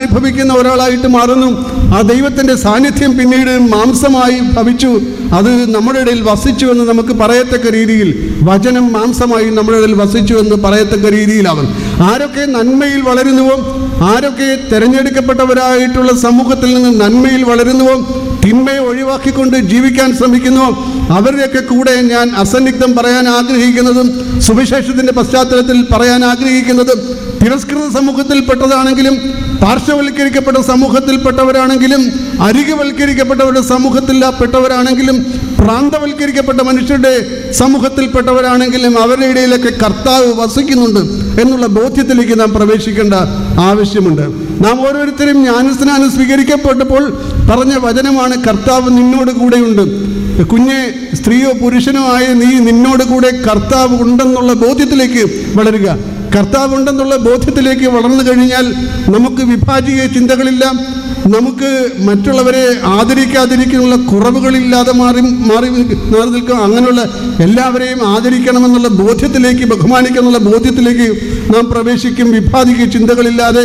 അനുഭവിക്കുന്ന ഒരാളായിട്ട് മാറുന്നു ആ ദൈവത്തിൻ്റെ സാന്നിധ്യം പിന്നീട് മാംസമായി ഭവിച്ചു അത് നമ്മുടെ ഇടയിൽ വസിച്ചു എന്ന് നമുക്ക് പറയത്തക്ക രീതിയിൽ വചനം മാംസമായി നമ്മുടെ ഇടയിൽ വസിച്ചു എന്ന് പറയത്തക്ക രീതിയിലാവും ആരൊക്കെ നന്മയിൽ വളരുന്നുവോ ആരൊക്കെ തിരഞ്ഞെടുക്കപ്പെട്ടവരായിട്ടുള്ള സമൂഹത്തിൽ നിന്ന് നന്മയിൽ വളരുന്നുവോ തിന്മയെ ഒഴിവാക്കിക്കൊണ്ട് ജീവിക്കാൻ ശ്രമിക്കുന്നു അവരുടെയൊക്കെ കൂടെ ഞാൻ അസന്നിഗ്ധം പറയാൻ ആഗ്രഹിക്കുന്നതും സുവിശേഷത്തിൻ്റെ പശ്ചാത്തലത്തിൽ പറയാൻ ആഗ്രഹിക്കുന്നതും തിരസ്കൃത സമൂഹത്തിൽപ്പെട്ടതാണെങ്കിലും പാർശ്വവൽക്കരിക്കപ്പെട്ട സമൂഹത്തിൽപ്പെട്ടവരാണെങ്കിലും അരികവൽക്കരിക്കപ്പെട്ടവരുടെ സമൂഹത്തിൽപ്പെട്ടവരാണെങ്കിലും പ്രാന്തവൽക്കരിക്കപ്പെട്ട മനുഷ്യരുടെ സമൂഹത്തിൽപ്പെട്ടവരാണെങ്കിലും അവരുടെ ഇടയിലൊക്കെ കർത്താവ് വസിക്കുന്നുണ്ട് എന്നുള്ള ബോധ്യത്തിലേക്ക് നാം പ്രവേശിക്കേണ്ട ആവശ്യമുണ്ട് നാം ഓരോരുത്തരും ജ്ഞാനസ്നാനം സ്വീകരിക്കപ്പെട്ടപ്പോൾ പറഞ്ഞ വചനമാണ് കർത്താവ് നിന്നോട് കൂടെയുണ്ട് കുഞ്ഞെ സ്ത്രീയോ പുരുഷനോ ആയ നീ നിന്നോട് കൂടെ കർത്താവ് ഉണ്ടെന്നുള്ള ബോധ്യത്തിലേക്ക് വളരുക കർത്താവ് ഉണ്ടെന്നുള്ള ബോധ്യത്തിലേക്ക് വളർന്നു കഴിഞ്ഞാൽ നമുക്ക് വിഭാജിക ചിന്തകളില്ല നമുക്ക് മറ്റുള്ളവരെ ആദരിക്കാതിരിക്കാനുള്ള കുറവുകളില്ലാതെ മാറി മാറി മാറി നിൽക്കുക അങ്ങനെയുള്ള എല്ലാവരെയും ആദരിക്കണമെന്നുള്ള ബോധ്യത്തിലേക്ക് ബഹുമാനിക്കണമെന്നുള്ള ബോധ്യത്തിലേക്ക് നാം പ്രവേശിക്കും വിഭാജിക ചിന്തകളില്ലാതെ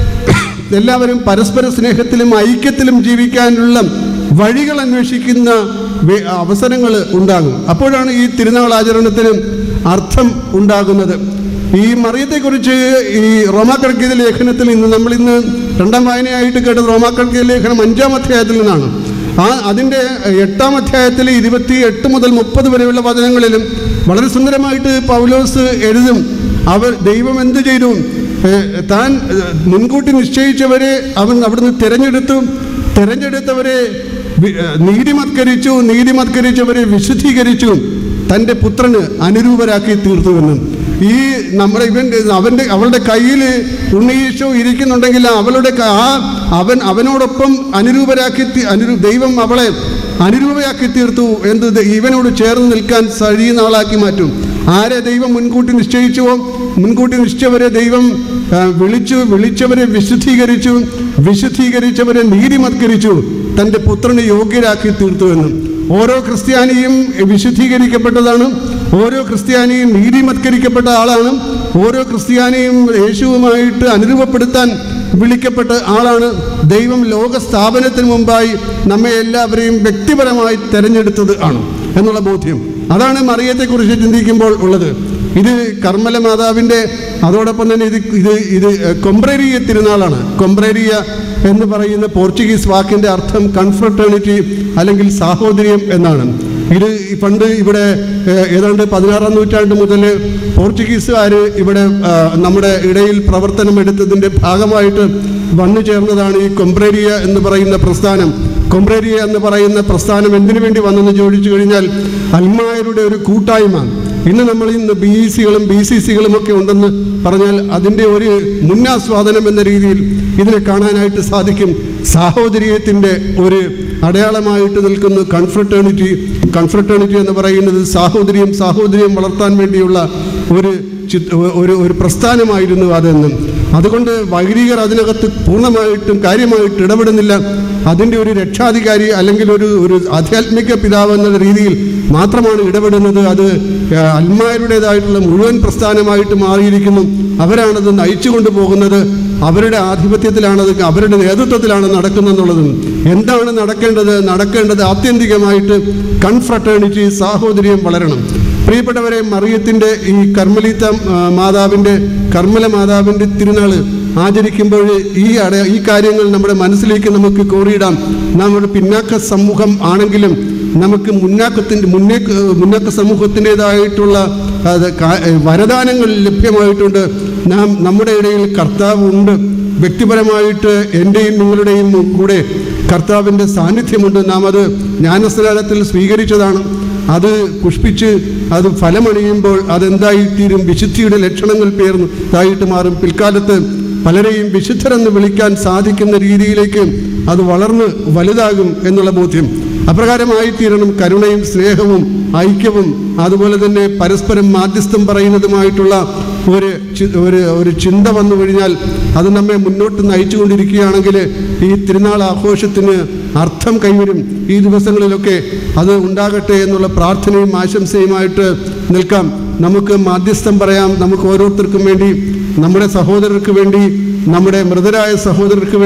എല്ലാവരും പരസ്പര സ്നേഹത്തിലും ഐക്യത്തിലും ജീവിക്കാനുള്ള വഴികൾ അന്വേഷിക്കുന്ന വേ- അവസരങ്ങൾ ഉണ്ടാകും അപ്പോഴാണ് ഈ തിരുനാൾ ആചരണത്തിന് അർത്ഥം ഉണ്ടാകുന്നത് ഈ മറിയത്തെക്കുറിച്ച് ഈ റോമാക്കടക്കിയ ലേഖനത്തിൽ ഇന്ന് നമ്മൾ ഇന്ന് രണ്ടാം വായനയായിട്ട് കേട്ടത് റോമാക്കടക്കിയ ലേഖനം അഞ്ചാം അധ്യായത്തിൽ നിന്നാണ് ആ അതിൻ്റെ എട്ടാം അധ്യായത്തിൽ ഇരുപത്തി എട്ട് മുതൽ മുപ്പത് വരെയുള്ള വചനങ്ങളിലും വളരെ സുന്ദരമായിട്ട് പൗലോസ് എഴുതും അവർ ദൈവം എന്ത് ചെയ്തു ഏ, താൻ ഏ, മുൻകൂട്ടി നിശ്ചയിച്ചവരെ അവൻ അവിടുന്ന് തിരഞ്ഞെടുത്തു തിരഞ്ഞെടുത്തവരെ വി- ഏ, നീതിമത്കരിച്ചു നീതിമത്കരിച്ചവരെ വിശുദ്ധീകരിച്ചു തൻ്റെ പുത്രന് അനുരൂപരാക്കി തീർത്തുവെന്ന് ഈ നമ്മുടെ ഇവൻ അവൻ്റെ അവളുടെ കയ്യിൽ ഉണ്ണീശോ ഇരിക്കുന്നുണ്ടെങ്കിൽ അവളുടെ ക- ആ അവൻ അവനോടൊപ്പം അനുരൂപരാക്കി തീ- അനുരൂ ദൈവം അവളെ അനുരൂപയാക്കി തീർത്തു എന്ത് ദ- ഇവനോട് ചേർന്ന് നിൽക്കാൻ കഴിയുന്ന ആളാക്കി മാറ്റും ആരെ ദൈവം മുൻകൂട്ടി നിശ്ചയിച്ചുവോ മുൻകൂട്ടി നിശ്ചയവരെ ദൈവം ആ, വിളിച്ചു വിളിച്ചവരെ വിശുദ്ധീകരിച്ചു വിശുദ്ധീകരിച്ചവരെ നീതിമത്കരിച്ചു തൻ്റെ പുത്രനെ യോഗ്യരാക്കി തീർത്തു എന്നും ഓരോ ക്രിസ്ത്യാനിയും വിശുദ്ധീകരിക്കപ്പെട്ടതാണ് ഓരോ ക്രിസ്ത്യാനിയും നീതിമത്കരിക്കപ്പെട്ട ആളാണ് ഓരോ ക്രിസ്ത്യാനിയും യേശുവുമായിട്ട് അനുരൂപപ്പെടുത്താൻ വിളിക്കപ്പെട്ട ആളാണ് ദൈവം ലോക സ്ഥാപനത്തിന് മുമ്പായി നമ്മെ എല്ലാവരെയും വ്യക്തിപരമായി തെരഞ്ഞെടുത്തത് ആണ് എന്നുള്ള ബോധ്യം അതാണ് മറിയത്തെക്കുറിച്ച് ചിന്തിക്കുമ്പോൾ ഉള്ളത് ഇത് കർമ്മല മാതാവിൻ്റെ അതോടൊപ്പം തന്നെ ഇത് ഇത് ഇത് കൊമ്പ്രേരിയ തിരുനാളാണ് കൊമ്പ്രേരിയ എന്ന് പറയുന്ന പോർച്ചുഗീസ് വാക്കിൻ്റെ അർത്ഥം കൺഫ്രട്ടേണിറ്റി അല്ലെങ്കിൽ സാഹോദര്യം എന്നാണ് ഇത് ഈ പണ്ട് ഇവിടെ ഏഹ്, ഏതാണ്ട് പതിനാറാം നൂറ്റാണ്ട് മുതൽ പോർച്ചുഗീസുകാർ ഇവിടെ ആ, നമ്മുടെ ഇടയിൽ പ്രവർത്തനം എടുത്തതിൻ്റെ ഭാഗമായിട്ട് വന്നു ചേർന്നതാണ് ഈ കൊമ്പ്രേരിയ എന്ന് പറയുന്ന പ്രസ്ഥാനം കൊമ്പ്രേരിയ എന്ന് പറയുന്ന പ്രസ്ഥാനം എന്തിനു വേണ്ടി വന്നെന്ന് ചോദിച്ചു കഴിഞ്ഞാൽ അൽമായരുടെ ഒരു കൂട്ടായ്മ ഇന്ന് നമ്മൾ ഇന്ന് ബി ഇ സികളും ബി സി സികളും ഒക്കെ ഉണ്ടെന്ന് പറഞ്ഞാൽ അതിൻ്റെ ഒരു മുന്നാസ്വാദനം എന്ന രീതിയിൽ ഇതിനെ കാണാനായിട്ട് സാധിക്കും സാഹോദര്യത്തിൻ്റെ ഒരു അടയാളമായിട്ട് നിൽക്കുന്ന കൺഫ്രട്ടേണിറ്റി കൺഫ്രട്ടേണിറ്റി എന്ന് പറയുന്നത് സാഹോദര്യം സാഹോദര്യം വളർത്താൻ വേണ്ടിയുള്ള ഒരു ചിത്- ഒരു ഒരു പ്രസ്ഥാനമായിരുന്നു അതെന്നും അതുകൊണ്ട് വൈദികർ അതിനകത്ത് പൂർണ്ണമായിട്ടും കാര്യമായിട്ട് ഇടപെടുന്നില്ല അതിൻ്റെ ഒരു രക്ഷാധികാരി അല്ലെങ്കിൽ ഒരു ഒരു ആധ്യാത്മിക പിതാവ് എന്ന രീതിയിൽ മാത്രമാണ് ഇടപെടുന്നത് അത് ആ, അൽമാരുടേതായിട്ടുള്ള മുഴുവൻ പ്രസ്ഥാനമായിട്ട് മാറിയിരിക്കുന്നു അവരാണത് നയിച്ചു കൊണ്ടുപോകുന്നത് അവരുടെ ആധിപത്യത്തിലാണത് അവരുടെ നേതൃത്വത്തിലാണ് നടക്കുന്നതെന്നുള്ളതും എന്താണ് നടക്കേണ്ടത് നടക്കേണ്ടത് ആത്യന്തികമായിട്ട് കൺഫ്രട്ടേണിറ്റി സാഹോദര്യം വളരണം പ്രിയപ്പെട്ടവരെ മറിയത്തിൻ്റെ ഈ കർമ്മലീത്ത ആ, മാതാവിൻ്റെ കർമ്മല മാതാവിൻ്റെ തിരുനാൾ ആചരിക്കുമ്പോൾ ഈ അട ഈ കാര്യങ്ങൾ നമ്മുടെ മനസ്സിലേക്ക് നമുക്ക് കോറിയിടാം നമ്മുടെ പിന്നാക്ക സമൂഹം ആണെങ്കിലും നമുക്ക് മുന്നാക്കത്തിൻ്റെ മുന്നേക്ക് മുന്നാക്ക സമൂഹത്തിൻ്റെതായിട്ടുള്ള അത് കാ- വരദാനങ്ങൾ ലഭ്യമായിട്ടുണ്ട് നാം നമ്മുടെ ഇടയിൽ കർത്താവ് ഉണ്ട് വ്യക്തിപരമായിട്ട് എൻ്റെയും നിങ്ങളുടെയും കൂടെ കർത്താവിൻ്റെ സാന്നിധ്യമുണ്ട് നാം അത് ജ്ഞാനസ്നാനത്തിൽ സ്വീകരിച്ചതാണ് അത് പുഷ്പിച്ച് അത് ഫലമണിയുമ്പോൾ അതെന്തായിത്തീരും വിശുദ്ധിയുടെ ലക്ഷണങ്ങൾ പേർന്നതായിട്ട് മാറും പിൽക്കാലത്ത് പലരെയും വിശുദ്ധരെന്ന് വിളിക്കാൻ സാധിക്കുന്ന രീതിയിലേക്ക് അത് വളർന്ന് വലുതാകും എന്നുള്ള ബോധ്യം അപ്രകാരമായിത്തീരണം കരുണയും സ്നേഹവും ഐക്യവും അതുപോലെ തന്നെ പരസ്പരം മാധ്യസ്ഥം പറയുന്നതുമായിട്ടുള്ള ഒരു ചി- ഒരു ഒരു ചിന്ത വന്നു കഴിഞ്ഞാൽ അത് നമ്മെ മുന്നോട്ട് നയിച്ചുകൊണ്ടിരിക്കുകയാണെങ്കിൽ ഈ തിരുനാൾ ആഘോഷത്തിന് അർത്ഥം കൈവരും ഈ ദിവസങ്ങളിലൊക്കെ അത് ഉണ്ടാകട്ടെ എന്നുള്ള പ്രാർത്ഥനയും ആശംസയുമായിട്ട് നിൽക്കാം നമുക്ക് മാധ്യസ്ഥം പറയാം നമുക്ക് ഓരോരുത്തർക്കും വേണ്ടി നമ്മുടെ സഹോദരർക്ക് വേണ്ടി നമ്മുടെ മൃതരായ സഹോദരർക്ക് വേണ്ടി